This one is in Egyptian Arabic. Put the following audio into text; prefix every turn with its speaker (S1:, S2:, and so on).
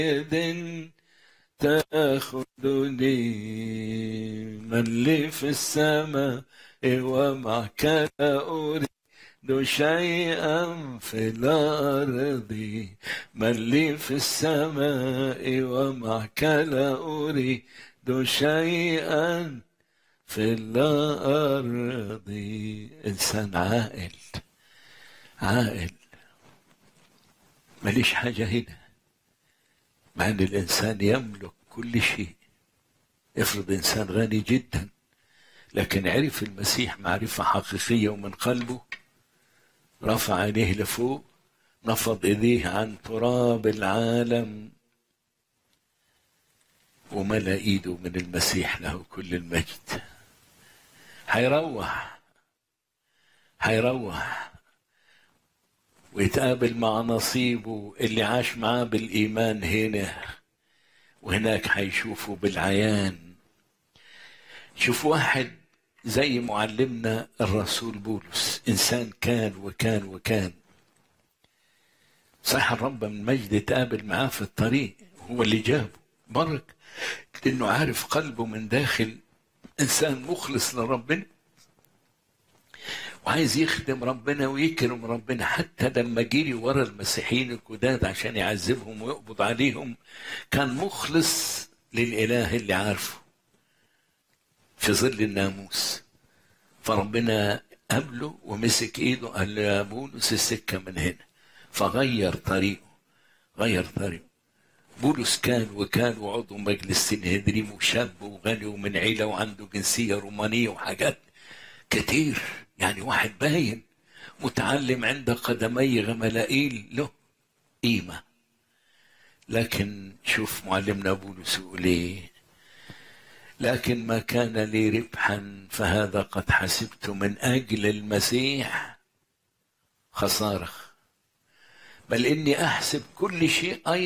S1: يد تأخذني من لي في السماء ومعك لا أريد شيئا في الأرض من لي في السماء ومعك لا أريد شيئا في الأرض إنسان عاقل عاقل ماليش حاجة هنا مع أن الإنسان يملك كل شيء افرض إنسان غني جدا لكن عرف المسيح معرفة حقيقية ومن قلبه رفع عينيه لفوق نفض ايديه عن تراب العالم وملا ايده من المسيح له كل المجد هيروح هيروح ويتقابل مع نصيبه اللي عاش معاه بالايمان هنا وهناك هيشوفه بالعيان شوف واحد زي معلمنا الرسول بولس انسان كان وكان وكان صح الرب من مجد تقابل معاه في الطريق هو اللي جابه برك لانه عارف قلبه من داخل انسان مخلص لربنا وعايز يخدم ربنا ويكرم ربنا حتى لما جري ورا المسيحيين الجداد عشان يعذبهم ويقبض عليهم كان مخلص للاله اللي عارفه في ظل الناموس فربنا قابله ومسك ايده قال له يا بولس السكه من هنا فغير طريقه غير طريقه بولس كان وكان وعضو مجلس سنهدريم وشاب وغني ومن عيله وعنده جنسيه رومانيه وحاجات كتير يعني واحد باين متعلم عند قدمي غملائيل له قيمه لكن شوف معلمنا بولس يقول ايه لكن ما كان لي ربحا فهذا قد حسبت من اجل المسيح خساره بل اني احسب كل شيء ايضا